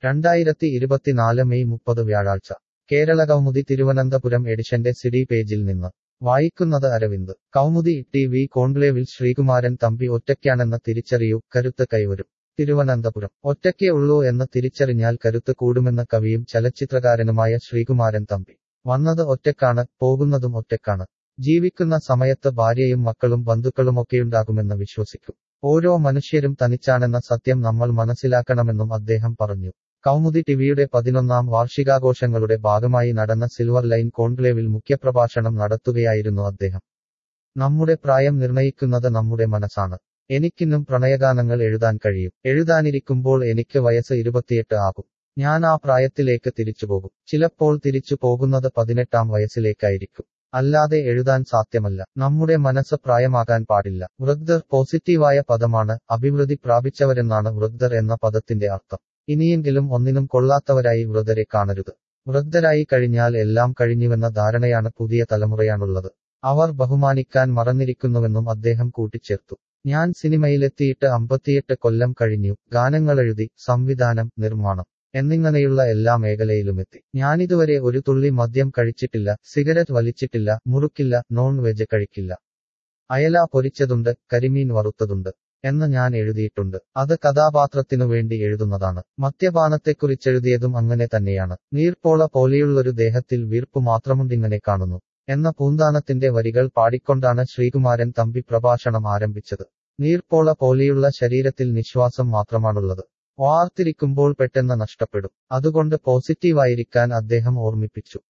രണ്ടായിരത്തി ഇരുപത്തിനാല് മെയ് മുപ്പത് വ്യാഴാഴ്ച കേരള കൗമുദി തിരുവനന്തപുരം എഡിഷന്റെ സിഡി പേജിൽ നിന്ന് വായിക്കുന്നത് അരവിന്ദ് കൗമുദി ടി വി കോൺക്ലേവിൽ ശ്രീകുമാരൻ തമ്പി ഒറ്റയ്ക്കാണെന്ന് തിരിച്ചറിയൂ കരുത്ത് കൈവരും തിരുവനന്തപുരം ഒറ്റയ്ക്കേ ഉള്ളൂ എന്ന് തിരിച്ചറിഞ്ഞാൽ കരുത്ത് കൂടുമെന്ന് കവിയും ചലച്ചിത്രകാരനുമായ ശ്രീകുമാരൻ തമ്പി വന്നത് ഒറ്റക്കാണ് പോകുന്നതും ഒറ്റക്കാണ് ജീവിക്കുന്ന സമയത്ത് ഭാര്യയും മക്കളും ബന്ധുക്കളുമൊക്കെയുണ്ടാകുമെന്ന് വിശ്വസിക്കും ഓരോ മനുഷ്യരും തനിച്ചാണെന്ന സത്യം നമ്മൾ മനസ്സിലാക്കണമെന്നും അദ്ദേഹം പറഞ്ഞു കൗമുദി ടിവിയുടെ പതിനൊന്നാം വാർഷികാഘോഷങ്ങളുടെ ഭാഗമായി നടന്ന സിൽവർ ലൈൻ കോൺക്ലേവിൽ മുഖ്യപ്രഭാഷണം നടത്തുകയായിരുന്നു അദ്ദേഹം നമ്മുടെ പ്രായം നിർണയിക്കുന്നത് നമ്മുടെ മനസ്സാണ് എനിക്കിന്നും പ്രണയഗാനങ്ങൾ എഴുതാൻ കഴിയും എഴുതാനിരിക്കുമ്പോൾ എനിക്ക് വയസ്സ് ഇരുപത്തിയെട്ട് ആകും ഞാൻ ആ പ്രായത്തിലേക്ക് തിരിച്ചുപോകും ചിലപ്പോൾ തിരിച്ചു പോകുന്നത് പതിനെട്ടാം വയസ്സിലേക്കായിരിക്കും അല്ലാതെ എഴുതാൻ സാധ്യമല്ല നമ്മുടെ മനസ്സ് പ്രായമാകാൻ പാടില്ല വൃദ്ധർ പോസിറ്റീവായ പദമാണ് അഭിവൃദ്ധി പ്രാപിച്ചവരെന്നാണ് വൃദ്ധർ എന്ന പദത്തിന്റെ അർത്ഥം ഇനിയെങ്കിലും ഒന്നിനും കൊള്ളാത്തവരായി വൃദ്ധരെ കാണരുത് വൃദ്ധരായി കഴിഞ്ഞാൽ എല്ലാം കഴിഞ്ഞുവെന്ന ധാരണയാണ് പുതിയ തലമുറയാണുള്ളത് അവർ ബഹുമാനിക്കാൻ മറന്നിരിക്കുന്നുവെന്നും അദ്ദേഹം കൂട്ടിച്ചേർത്തു ഞാൻ സിനിമയിലെത്തിയിട്ട് അമ്പത്തിയെട്ട് കൊല്ലം കഴിഞ്ഞു ഗാനങ്ങളെഴുതി സംവിധാനം നിർമ്മാണം എന്നിങ്ങനെയുള്ള എല്ലാ മേഖലയിലുമെത്തി ഞാനിതുവരെ ഒരു തുള്ളി മദ്യം കഴിച്ചിട്ടില്ല സിഗരറ്റ് വലിച്ചിട്ടില്ല മുറുക്കില്ല നോൺ വെജ് കഴിക്കില്ല അയല പൊരിച്ചതുണ്ട് കരിമീൻ വറുത്തതുണ്ട് എന്ന് ഞാൻ എഴുതിയിട്ടുണ്ട് അത് കഥാപാത്രത്തിനു വേണ്ടി എഴുതുന്നതാണ് മദ്യപാനത്തെക്കുറിച്ചെഴുതിയതും അങ്ങനെ തന്നെയാണ് നീർപ്പോള പോലെയുള്ളൊരു ദേഹത്തിൽ വീർപ്പ് മാത്രമുണ്ടിങ്ങനെ കാണുന്നു എന്ന പൂന്താനത്തിന്റെ വരികൾ പാടിക്കൊണ്ടാണ് ശ്രീകുമാരൻ തമ്പി പ്രഭാഷണം ആരംഭിച്ചത് നീർപ്പോള പോലെയുള്ള ശരീരത്തിൽ നിശ്വാസം മാത്രമാണുള്ളത് വാർത്തിരിക്കുമ്പോൾ പെട്ടെന്ന് നഷ്ടപ്പെടും അതുകൊണ്ട് പോസിറ്റീവായിരിക്കാൻ അദ്ദേഹം ഓർമ്മിപ്പിച്ചു